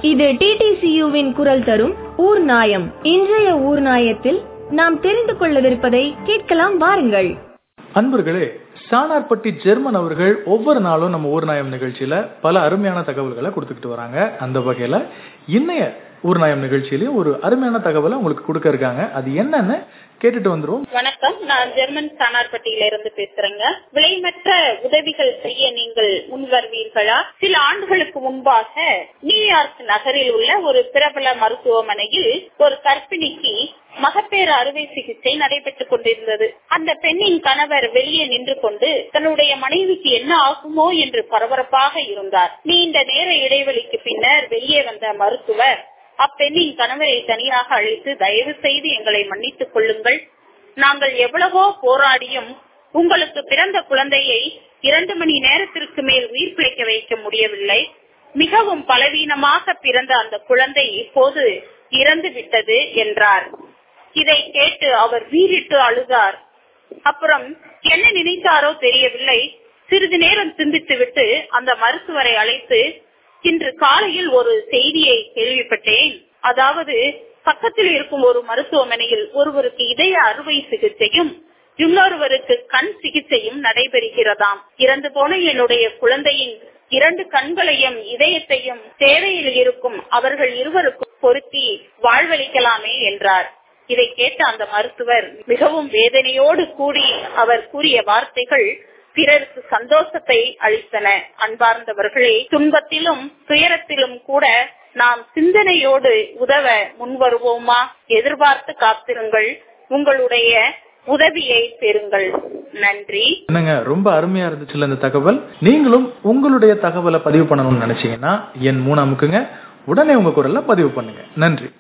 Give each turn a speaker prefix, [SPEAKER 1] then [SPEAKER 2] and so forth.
[SPEAKER 1] இது டிடிசியுவின் குரல் தரும் ஊர் நாயம் இன்றைய ஊர் நாயத்தில் நாம் தெரிந்து கொள்ளவிருப்பதை கேட்கலாம் வாருங்கள்
[SPEAKER 2] அன்பர்களே சானார்பட்டி ஜெர்மன் அவர்கள் ஒவ்வொரு நாளும் நம்ம ஊர்நாயம் நிகழ்ச்சியில பல அருமையான தகவல்களை கொடுத்துக்கிட்டு வராங்க அந்த வகையில இன்னைய ஊர்நாயம் நிகழ்ச்சியிலயும் ஒரு அருமையான தகவலை உங்களுக்கு கொடுக்க இருக்காங்க அது என்னன்னு கேட்டுட்டு வந்துருவோம்
[SPEAKER 3] வணக்கம் நான் ஜெர்மன் சானார்பட்டியில இருந்து பேசுறேங்க விலைமற்ற உதவிகள் செய்ய நீங்கள் முன் வருவீர்களா சில ஆண்டுகளுக்கு முன்பாக நியூயார்க் நகரில் உள்ள ஒரு பிரபல மருத்துவமனையில் ஒரு கர்ப்பிணிக்கு மகப்பேறு அறுவை சிகிச்சை நடைபெற்றுக் கொண்டிருந்தது அந்த பெண்ணின் கணவர் வெளியே நின்று கொண்டு தன்னுடைய மனைவிக்கு என்ன ஆகுமோ என்று பரபரப்பாக இருந்தார் நீண்ட நேர இடைவெளிக்கு பின்னர் வெளியே வந்த மருத்துவர் அப்பெண்ணின் கணவரை தனியாக அழைத்து தயவு செய்து எங்களை மன்னித்துக் கொள்ளுங்கள் நாங்கள் எவ்வளவோ போராடியும் உங்களுக்கு பிறந்த குழந்தையை இரண்டு மணி நேரத்திற்கு மேல் உயிர் பிழைக்க வைக்க முடியவில்லை மிகவும் பலவீனமாக பிறந்த அந்த குழந்தை இப்போது இறந்து விட்டது என்றார் இதை கேட்டு அவர் வீறிட்டு அழுதார் அப்புறம் என்ன நினைத்தாரோ தெரியவில்லை சிறிது நேரம் சிந்தித்து விட்டு அந்த மருத்துவரை அழைத்து இன்று காலையில் ஒரு செய்தியை கேள்விப்பட்டேன் அதாவது பக்கத்தில் இருக்கும் ஒரு மருத்துவமனையில் ஒருவருக்கு இதய அறுவை சிகிச்சையும் இன்னொருவருக்கு கண் சிகிச்சையும் நடைபெறுகிறதாம் இறந்து போன என்னுடைய குழந்தையின் இரண்டு கண்களையும் இதயத்தையும் தேவையில் இருக்கும் அவர்கள் இருவருக்கும் பொருத்தி வாழ்வளிக்கலாமே என்றார் இதை கேட்ட அந்த மருத்துவர் மிகவும் வேதனையோடு கூடி அவர் கூறிய வார்த்தைகள் பிறருக்கு சந்தோஷத்தை அளித்தன அன்பார்ந்தவர்களே துன்பத்திலும் துயரத்திலும் கூட நாம் சிந்தனையோடு உதவ முன்வருவோமா எதிர்பார்த்து காத்திருங்கள் உங்களுடைய உதவியை பெறுங்கள் நன்றி
[SPEAKER 2] என்னங்க ரொம்ப அருமையா இருந்துச்சுல இந்த தகவல் நீங்களும் உங்களுடைய தகவலை பதிவு பண்ணணும்னு நினைச்சீங்கன்னா என் மூணாமுக்குங்க உடனே உங்க குரல்ல பதிவு பண்ணுங்க நன்றி